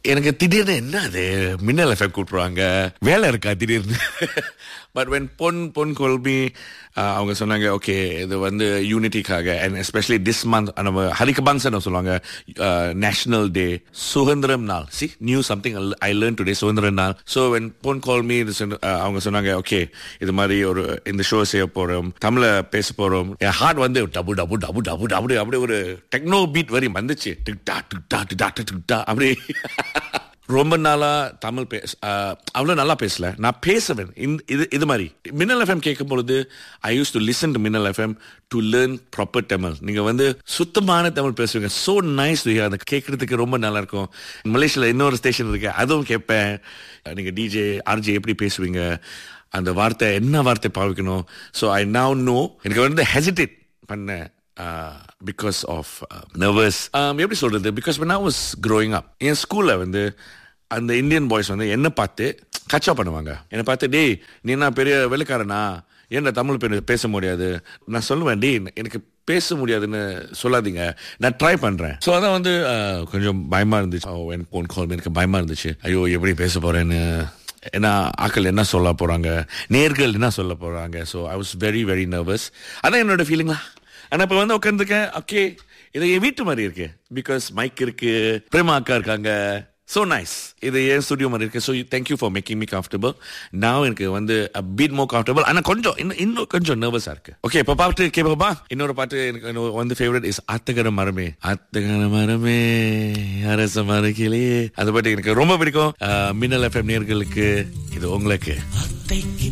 எனக்கு திடீர்னு என்ன அது மின்னல் எஃபெக்ட் கூப்பிடுவாங்க வேலை இருக்கா திடீர்னு பட் வென் பொன் பொன் கொல்பி அவங்க சொன்னாங்க ஓகே இது வந்து யூனிட்டிக்காக அண்ட் எஸ்பெஷலி திஸ் மந்த் நம்ம ஹரிகபான்சன் சொல்லுவாங்க நேஷனல் டே சுதந்திரம் நாள் see new something I learn today சுதந்திரம் நாள் ஸோ வென் பொன் கால் மீ அவங்க சொன்னாங்க ஓகே இது மாதிரி ஒரு இந்த ஷோ செய்ய போறோம் தமிழ பேச போறோம் என் ஹார்ட் வந்து டபு டபு டபு டபு டபு அப்படியே ஒரு டெக்னோ பீட் வரி வந்துச்சு டிக் டா டிக் டா டிக் டா டிக் டா அப்படி ரொம்ப நாளா தமிழ் பேச அவ்வளோ நல்லா பேசல நான் பேசுவேன் இந்த இது இது மாதிரி மின்னல் எஃப்எம் கேட்கும் பொழுது I use to listen to Minnal FM to learn proper Tamil நீங்க வந்து சுத்தமான தமிழ் பேசுவீங்க ஸோ நைஸ் அதை கேட்கறதுக்கு ரொம்ப நல்லா இருக்கும் மலேசியால இன்னொரு ஸ்டேஷன் இருக்கு அதுவும் கேட்பேன் நீங்க டிஜே ஆர்ஜே எப்படி பேசுவீங்க அந்த வார்த்தை என்ன வார்த்தை பாவிக்கணும் ஸோ ஐ நவ் நோ எனக்கு வந்து ஹெசிடேட் பண்ணேன் பிகாஸ் ஆஃப் நர்வஸ் எப்படி சொல்றது because when I was growing up என் ஸ்கூல்ல வந்து அந்த இந்தியன் பாய்ஸ் வந்து என்ன பார்த்து கச்சா பண்ணுவாங்க என்னை பார்த்து டேய் நீ என்ன பெரிய வெள்ளைக்காரனா ஏன்டா தமிழ் பேர் பேச முடியாது நான் சொல்லுவேன் டேய் எனக்கு பேச முடியாதுன்னு சொல்லாதீங்க நான் ட்ரை பண்றேன் ஸோ அதான் வந்து uh, கொஞ்சம் பயமா இருந்துச்சு Oh, எனக்கு போன் கால் எனக்கு பயமா இருந்துச்சு ஐயோ எப்படி பேச போறேன்னு ஏன்னா ஆக்கள் என்ன சொல்ல போறாங்க நேர்கள் என்ன சொல்ல போறாங்க so I was very very nervous அதான் என்னோட ஃபீலிங்களா ஆனா இப்ப வந்து உட்காந்துருக்கேன் ஓகே இது என் வீட்டு மாதிரி இருக்கு பிகாஸ் மைக் இருக்கு பிரேமா அக்கா இருக்காங்க ஸோ நைஸ் இது என் ஸ்டுடியோ மாதிரி இருக்கு so thank you for making me comfortable நான் எனக்கு வந்து பீட் மோ கம்ஃபர்டபுள் ஆனால் கொஞ்சம் இன்னும் இன்னும் கொஞ்சம் நர்வஸாக இருக்கு ஓகே இப்போ பாட்டு கேட்போமா இன்னொரு பாட்டு எனக்கு இன்னொரு வந்து ஃபேவரட் இஸ் அத்தகர மரமே அத்தகர மரமே அரச மரக்கிலே அது பாட்டு எனக்கு ரொம்ப பிடிக்கும் அஹ், மின்னல் எஃப்எம் நேர்களுக்கு இது உங்களுக்கு அத்தைக்கு